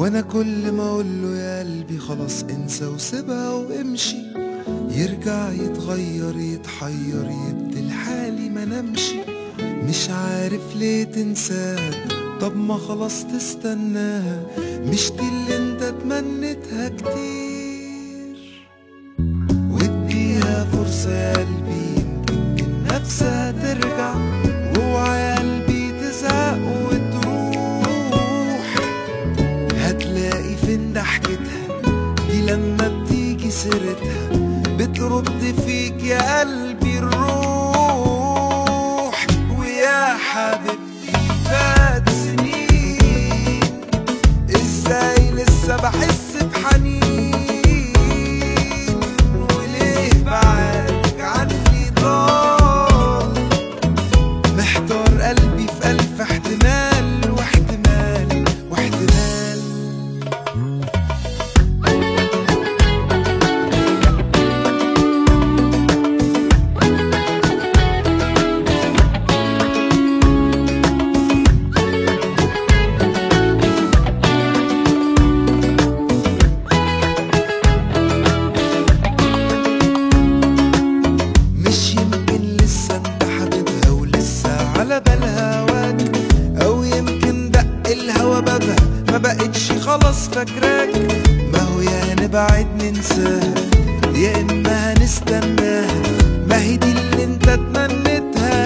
وانا كل ما اقوله يا قلبي خلاص انسى وسيبها وامشي يرجع يتغير يتحير يبدل حالي ما نمشي مش عارف ليه تنساها طب ما خلاص تستناها مش دي اللي انت تمنيتها كتير واديها فرصة يا قلبي يمكن من نفسها ترجع واوعى يا قلبي تزهق وتروح هتلاقي فين ضحكتها دي لما بتيجي سيرتها بترد فيك يا قلبي الروح ويا حبيبتي فات سنين ازاي لسه بحس بحنين وليه بعدك عني ضال محتار قلبي في ألف احتمال واحتمال واحتمال مش يمكن لسه انت حبيبها ولسه على بالها هواك او يمكن دق الهوا بابها ما بقتش خلاص فاكراك ما هو يا نبعد ننساها يا اما هنستناها ما هي دي اللي انت تمنيتها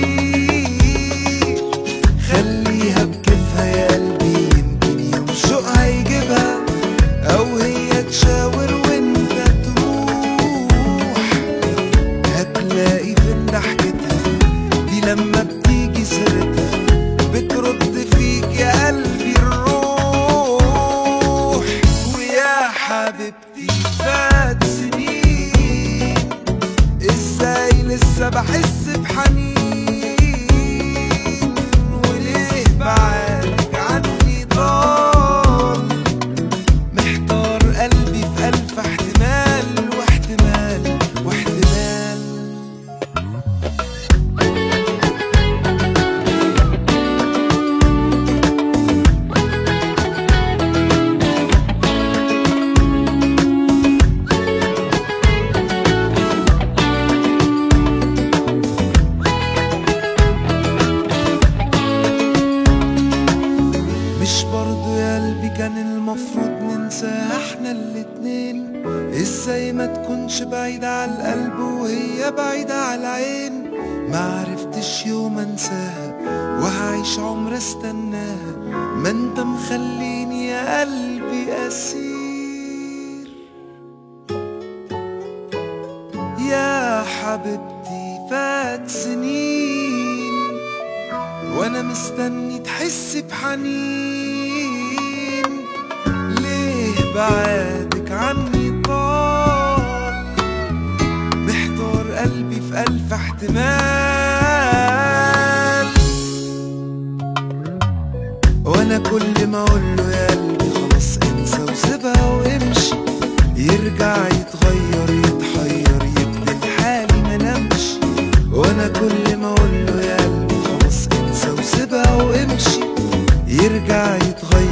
كتير خليها بكيفها يا قلبي يمكن يوم شوقها يجيبها او هي تشاور وانت تروح هتلاقي فين ضحكتها دي لما بتيجي سيرتها بترد فيك يا قلبي الروح ويا حبيبتي فات سنين ازاي لسه بحس بحنين وليه بعدك عني ضال محتار قلبي في ألف احتمال واحتمال واحتمال مش برضو يا قلبي كان المفروض ننساها احنا الاتنين ازاي ما تكونش بعيدة على القلب وهي بعيدة على العين ما عرفتش يوم انساها وهعيش عمر استناها ما انت مخليني يا قلبي اسير يا حبيبتي فات سنين وانا مستني تحس بحنين ليه بعادك عني طال محتار قلبي في ألف احتمال وانا كل ما اقوله يا قلبي خلاص انسى وسيبها وامشي يرجع يتغير يتحير يبدل حالي ما نمشي وانا كل ما اقوله يا قلبي خلاص انسى وسيبها وامشي يرجع يتغير